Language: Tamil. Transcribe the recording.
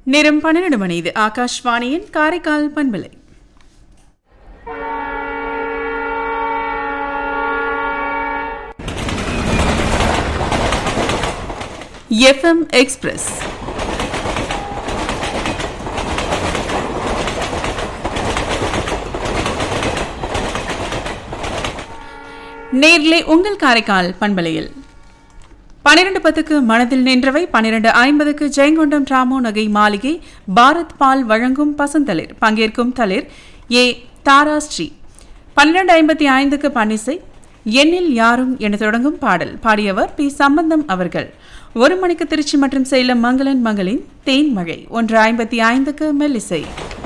நேரம் பன்னிரண்டு மணி இது ஆகாஷ்வாணியின் காரைக்கால் பண்பலை எஃப்எம் எக்ஸ்பிரஸ் நேர்லே உங்கள் காரைக்கால் பண்பலையில் பனிரெண்டு பத்துக்கு மனதில் நின்றவை பனிரெண்டு ஐம்பதுக்கு ஜெயங்கொண்டம் ராமோ நகை மாளிகை பாரத் பால் வழங்கும் பசந்தளிர் பங்கேற்கும் தளிர் ஏ தாரா ஸ்ரீ பன்னிரண்டு ஐம்பத்தி ஐந்துக்கு பன்னிசை எண்ணில் யாரும் என தொடங்கும் பாடல் பாடியவர் பி சம்பந்தம் அவர்கள் ஒரு மணிக்கு திருச்சி மற்றும் சேலம் மங்களன் மங்களின் தேன் மழை ஒன்று ஐம்பத்தி ஐந்துக்கு மெல்லிசை